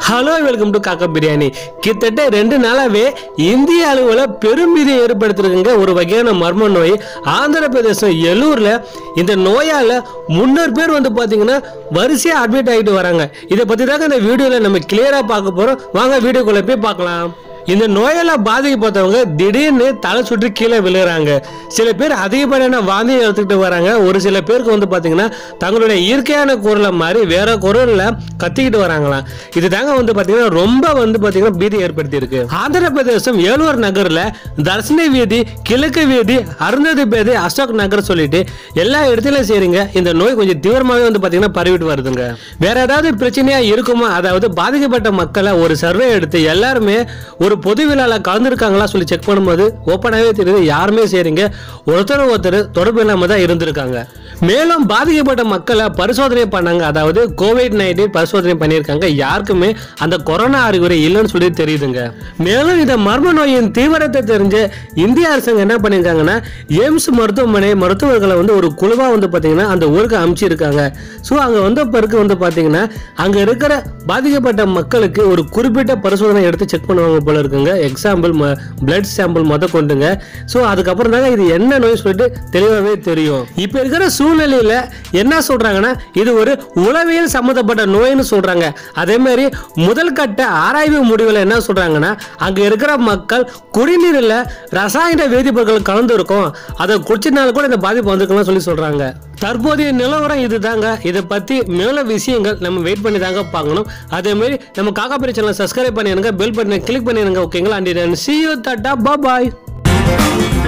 hello welcome to காக்கா பிரியாணி கிட்டத்தட்ட ரெண்டு நாளாவே இந்திய அளவில் பெரும்பீதியை ஏற்படுத்திருக்குங்க ஒரு வகையான மர்ம நோய் ஆந்திர பிரதேசம் எல்லூர்ல இந்த நோயால முன்னூறு பேர் வந்து பாத்தீங்கன்னா வரிசையா அட்மிட் ஆகிட்டு வராங்க இதை பத்தி தாங்க இந்த வீடியோல நம்ம கிளியரா பார்க்க போறோம் வாங்க வீடியோக்குள்ள போய் பார்க்கலாம் இந்த நோயால பாதிக்கப்பட்டவங்க திடீர்னு தலை சுற்றி கீழே விழுறாங்க சில பேர் அதிகப்படியான வாந்தி எடுத்துக்கிட்டு வராங்க ஒரு சில பேருக்கு வந்து பாத்தீங்கன்னா தங்களுடைய இயற்கையான குரலை மாதிரி வேற குரல்ல கத்திக்கிட்டு வராங்களாம் இது தாங்க வந்து பாத்தீங்கன்னா ரொம்ப வந்து பாத்தீங்கன்னா பீதி ஏற்படுத்தி இருக்கு ஆந்திர பிரதேசம் ஏழுவர் நகர்ல தர்ஷினி வீதி கிழக்கு வீதி அருந்ததி பேதி அசோக் நகர் சொல்லிட்டு எல்லா இடத்துலயும் சரிங்க இந்த நோய் கொஞ்சம் தீவிரமாவே வந்து பாத்தீங்கன்னா பரவிட்டு வருதுங்க வேற ஏதாவது பிரச்சனையா இருக்குமா அதாவது பாதிக்கப்பட்ட மக்களை ஒரு சர்வே எடுத்து எல்லாருமே ஒரு பொது விழால கலந்துருக்காங்களா சொல்லி செக் பண்ணும்போது ஓப்பனாகவே தெரியுது யாருமே சரிங்க ஒருத்தர் ஒருத்தர் தொடர்பு இல்லாம தான் இருந்திருக்காங்க மேலும் பாதிக்கப்பட்ட மக்களை பரிசோதனை பண்ணாங்க அதாவது கோவிட் நைன்டீன் பரிசோதனை பண்ணியிருக்காங்க யாருக்குமே அந்த கொரோனா அறிகுறி இல்லைன்னு சொல்லி தெரியுதுங்க மேலும் இந்த மர்ம நோயின் தீவிரத்தை தெரிஞ்ச இந்திய அரசாங்கம் என்ன பண்ணியிருக்காங்கன்னா எய்ம்ஸ் மருத்துவமனை மருத்துவர்களை வந்து ஒரு குழுவா வந்து பார்த்தீங்கன்னா அந்த ஊருக்கு அமைச்சிருக்காங்க ஸோ அங்கே வந்த பிறகு வந்து பார்த்தீங்கன்னா அங்கே இருக்கிற பாதிக்கப்பட்ட மக்களுக்கு ஒரு குறிப்பிட்ட பரிசோதனை எடுத்து செக் பண்ணுவாங்க போல இருக்குங்க எக்ஸாம்பிள் பிளட் சாம்பிள் மொத கொண்டுங்க ஸோ அதுக்கப்புறம் தாங்க இது என்ன நோய் சொல்லிட்டு தெளிவாகவே தெரியும் இப்போ இருக்கிற சூழ்நிலையில் என்ன சொல்றாங்கன்னா இது ஒரு உளவியல் சம்மந்தப்பட்ட நோய்னு சொல்றாங்க அதே மாதிரி முதல் கட்ட ஆராய்வு முடிவில் என்ன சொல்றாங்கன்னா அங்கே இருக்கிற மக்கள் குடிநீரில் ரசாயன வேதிப்பொருட்கள் கலந்து இருக்கும் அதை குடிச்சதுனால கூட இந்த பாதிப்பு வந்திருக்கலாம் சொல்லி சொல்றாங்க தற்போதைய நிலவரம் இதுதாங்க இதை பத்தி மேலும் விஷயங்கள் நம்ம வெயிட் பண்ணி தாங்க பார்க்கணும் அதே மாதிரி நம்ம காக்கா பெரிய சேனல் சப்ஸ்கிரைப் பண்ணிடுங்க பெல் பட்டனை கிளிக் பண்ணிடுங்க ஓகேங்களா அண்ட் சி யூ தட்டா பாய்